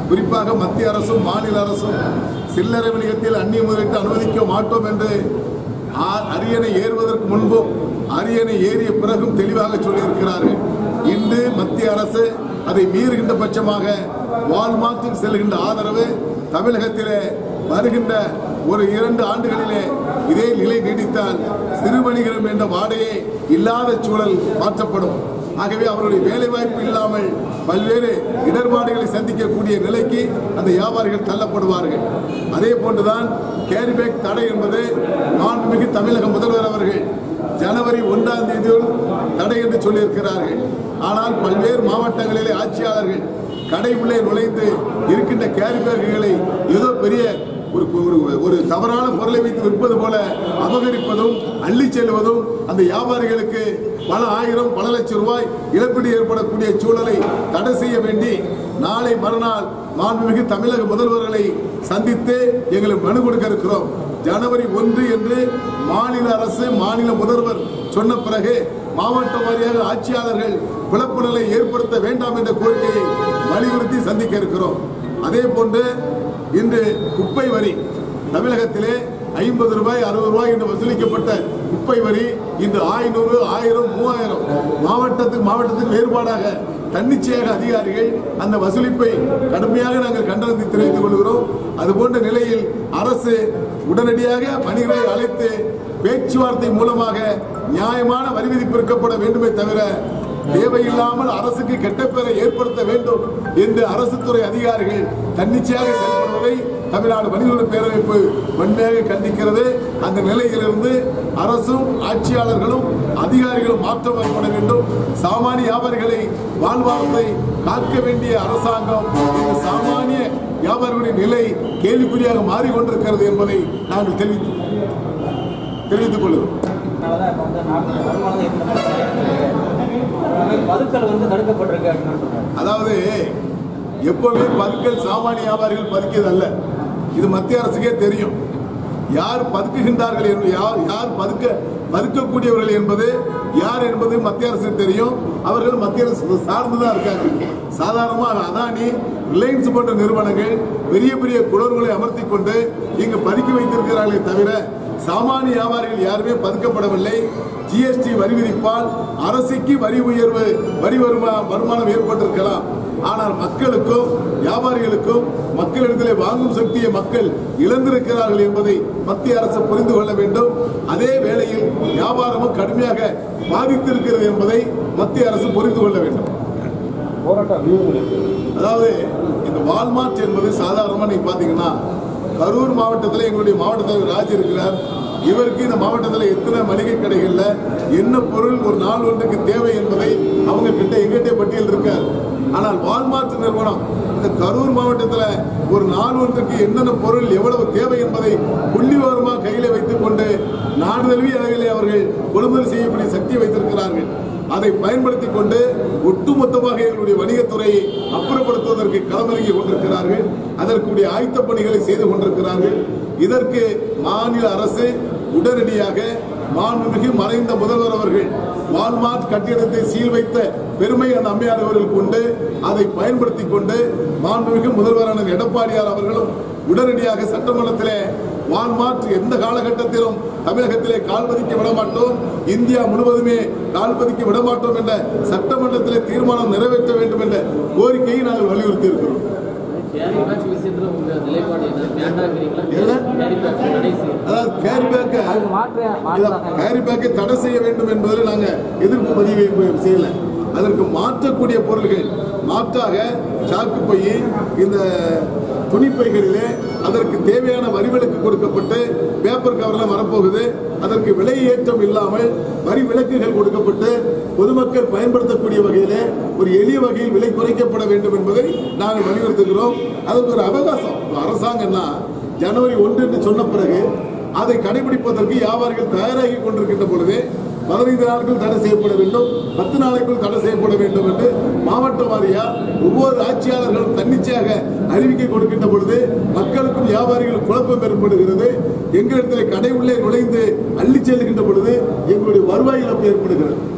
குறிப்பாக மத்திய அரசும் மாநில அரசும் சில்லறை வணிகத்தில் அந்நிய முதலீட்டு அனுமதிக்க மாட்டோம் என்று ஆ- அரியணை ஏறுவதற்கு முன்பும் அரியணை ஏறிய பிறகும் தெளிவாக சொல்லியிருக்கிறார்கள் இன்று மத்திய அரசு அதை மீறுகின்ற பட்சமாக வால்மார்ட்டில் செல்கின்ற ஆதரவு தமிழகத்திலே வருகின்ற ஒரு இரண்டு ஆண்டுகளிலே இதே நிலை நீடித்தால் சிறு வணிகரம் என்ற வாடையே இல்லாத சூழல் மாற்றப்படும் ஆகவே அவருடைய வேலைவாய்ப்பு இல்லாமல் பல்வேறு இடர்பாடுகளை சந்திக்கக்கூடிய நிலைக்கு அந்த வியாபாரிகள் தள்ளப்படுவார்கள் அதே போன்றுதான் கேரிபேக் தடை என்பது மாண்புமிகு தமிழக முதல்வர் அவர்கள் ஜனவரி ஒன்றாம் தேதியோடு தடை என்று சொல்லியிருக்கிறார்கள் ஆனால் பல்வேறு மாவட்டங்களிலே ஆட்சியாளர்கள் கடை உள்ளே நுழைந்து இருக்கின்ற கேரிபேக்குகளை ஏதோ பெரிய ஒரு ஒரு ஒரு தவறான பொருளை வைத்து விற்பது போல அபகரிப்பதும் அள்ளி செல்வதும் அந்த வியாபாரிகளுக்கு பல ஆயிரம் பல லட்சம் ரூபாய் இழப்பீடு ஏற்படக்கூடிய சூழலை தடை செய்ய வேண்டி நாளை மறுநாள் மாண்புமிகு தமிழக முதல்வர்களை சந்தித்து எங்களுக்கு மனு கொடுக்க இருக்கிறோம் ஜனவரி ஒன்று என்று மாநில அரசு மாநில முதல்வர் சொன்ன பிறகு மாவட்ட வாரியாக ஆட்சியாளர்கள் குழப்ப நிலை ஏற்படுத்த வேண்டாம் என்ற கோரிக்கையை வலியுறுத்தி சந்திக்க இருக்கிறோம் அதே போன்று இன்று குப்பை வரி தமிழகத்திலே ஐம்பது ரூபாய் அறுபது ரூபாய் என்று வசூலிக்கப்பட்ட குப்பை வரி இன்று ஐநூறு ஆயிரம் மூவாயிரம் மாவட்டத்துக்கு மாவட்டத்துக்கு வேறுபாடாக தன்னிச்சையாக அதிகாரிகள் அந்த வசூலிப்பை கடுமையாக நாங்கள் கண்டனத்தை தெரிவித்துக் கொள்கிறோம் அதுபோன்ற நிலையில் அரசு உடனடியாக வணிகர்களை அழைத்து பேச்சுவார்த்தை மூலமாக நியாயமான வரி விதிப்பு இருக்கப்பட வேண்டுமே தவிர தேவையில்லாமல் அரசுக்கு கெட்ட பெயரை ஏற்படுத்த வேண்டும் என்று அரசு துறை அதிகாரிகள் தன்னிச்சையாக செயல்படுவதை தமிழ்நாடு வணிகர்கள் பேரமைப்பு வன்மையாக கண்டிக்கிறது அந்த நிலையிலிருந்து அரசும் ஆட்சியாளர்களும் அதிகாரிகளும் மாற்றம் ஏற்பட வேண்டும் சாமானிய வியாபாரிகளை வாழ்வாரத்தை காக்க வேண்டிய அரசாங்கம் இந்த சாமானிய வியாபாரிகளின் நிலை கேள்விக்குறியாக மாறிக்கொண்டிருக்கிறது என்பதை நாங்கள் தெரிவித்து தெரிவித்துக் கொள்கிறோம் அதனாலதான் இப்ப வந்து நாட்டு வருமானம் இந்த மாதிரி அதனால பதுக்கல் வந்து தடுக்கப்பட்டிருக்கு அப்படின்னு சொல்றாங்க அதாவது எப்பவுமே பதுக்கல் சாமானிய வியாபாரிகள் பதுக்கியது அல்ல இது மத்திய அரசுக்கே தெரியும் யார் பதுக்குகின்றார்கள் என்று யார் யார் பதுக்க பதுக்கக்கூடியவர்கள் என்பது யார் என்பது மத்திய அரசுக்கு தெரியும் அவர்கள் மத்திய அரசு சார்ந்து தான் இருக்காங்க சாதாரணமாக அதானி ரிலையன்ஸ் போன்ற நிறுவனங்கள் பெரிய பெரிய குடர்களை அமர்த்தி கொண்டு இங்கு பதுக்கி வைத்திருக்கிறார்களே தவிர சாமானிய வியாபாரிகள் யாருமே பதுக்கப்படவில்லை ஜிஎஸ்டி வரி விதிப்பால் அரசுக்கு வரி உயர்வு வரி வருமா வருமானம் ஏற்பட்டிருக்கலாம் ஆனால் மக்களுக்கும் வியாபாரிகளுக்கும் மக்களிடத்திலே வாங்கும் சக்தியை மக்கள் இழந்திருக்கிறார்கள் என்பதை மத்திய அரசு புரிந்து கொள்ள வேண்டும் அதே வேளையில் வியாபாரமும் கடுமையாக பாதித்திருக்கிறது என்பதை மத்திய அரசு புரிந்து கொள்ள வேண்டும் அதாவது இந்த வால்மார்ட் என்பது சாதாரணமாக நீங்க பாத்தீங்கன்னா கரூர் மாவட்டத்தில் எங்களுடைய மாவட்ட தலைவர் ராஜ் இருக்கிறார் இவருக்கு இந்த மாவட்டத்தில் எத்தனை மளிகை கடைகள்ல என்ன பொருள் ஒரு நாள் ஒன்றுக்கு தேவை என்பதை அவங்க கிட்ட எங்கிட்ட பட்டியல் இருக்கார் ஆனால் வால்மார்ட் நிறுவனம் இந்த கரூர் மாவட்டத்தில் ஒரு நாள் ஒன்றுக்கு என்னென்ன பொருள் எவ்வளவு தேவை என்பதை புள்ளி விவரமாக கையில வைத்துக் கொண்டு நாடு தழுவிய அளவிலே அவர்கள் கொள்முதல் செய்யக்கூடிய சக்தி வைத்திருக்கிறார்கள் அதை பயன்படுத்தி கொண்டு ஒட்டுமொத்தமாக எங்களுடைய வணிகத்துறையை அப்புறப்படுத்துவதற்கு களமிறங்கி கொண்டிருக்கிறார்கள் அதற்குரிய ஆயத்த பணிகளை செய்து கொண்டிருக்கிறார்கள் இதற்கு மாநில அரசு உடனடியாக மாண்புமிகு மறைந்த முதல்வர் அவர்கள் வால்மார்ட் கட்டிடத்தை சீல் வைத்த பெருமை அந்த அம்மையார் அவர்களுக்கு உண்டு அதை பயன்படுத்தி கொண்டு மாண்புமிகு முதல்வரான எடப்பாடியார் அவர்களும் உடனடியாக சட்டமன்றத்திலே வால்மார்ட் எந்த காலகட்டத்திலும் தமிழகத்திலே கால் பதிக்க விட மாட்டோம் இந்தியா முழுவதுமே கால் பதிக்க விட மாட்டோம் என்ற சட்டமன்றத்திலே தீர்மானம் நிறைவேற்ற வேண்டும் என்ற கோரிக்கையை நாங்கள் வலியுறுத்தி இருக்கிறோம் கேரி பேட்ச் விஷயத்துல உங்க நிலைப்பாடு என்ன வேண்டாங்கிறீங்களா என்ன? கேரி பேட்ச் தடை செய்யும் அதாவது கேரி பேக்கை அதுக்கு மாற்று மாற்றாக கேரி பேக்கை தடை செய்ய வேண்டும் என்பதில் நாங்கள் எதிர்ப்பு பதிவை செய்யல அதற்கு மாற்றக்கூடிய பொருள்கள் மாற்றாக சாக்கு பை இந்த துணிப்பைகளிலே அதற்கு தேவையான வரி விலக்கு கொடுக்கப்பட்டு பேப்பர் கவர்ல வரப்போகுது அதற்கு விலை ஏற்றம் இல்லாமல் வரி விலக்குகள் கொடுக்கப்பட்டு பொதுமக்கள் பயன்படுத்தக்கூடிய வகையிலே ஒரு எளிய வகையில் விலை குறைக்கப்பட வேண்டும் என்பதை நாங்கள் வலியுறுத்துகிறோம் அதுக்கு ஒரு அவகாசம் இப்ப அரசாங்கம்னா ஜனவரி ஒன்று என்று சொன்ன பிறகு அதை கடைபிடிப்பதற்கு வியாபாரிகள் தயாராகி கொண்டிருக்கின்ற பொழுது பதினைந்து நாட்கள் தடை செய்யப்பட வேண்டும் பத்து நாளைக்குள் தடை செய்யப்பட வேண்டும் என்று மாவட்ட வாரியா ஒவ்வொரு ஆட்சியாளர்களும் தன்னிச்சையாக அறிவிக்கை கொடுக்கின்ற பொழுது மக்களுக்கும் வியாபாரிகளுக்கும் குழப்பம் ஏற்படுகிறது எங்களிடத்தில் கடை உள்ளே நுழைந்து அள்ளி செல்கின்ற பொழுது எங்களுடைய வருவாய் இழப்பு ஏற்படுகிறது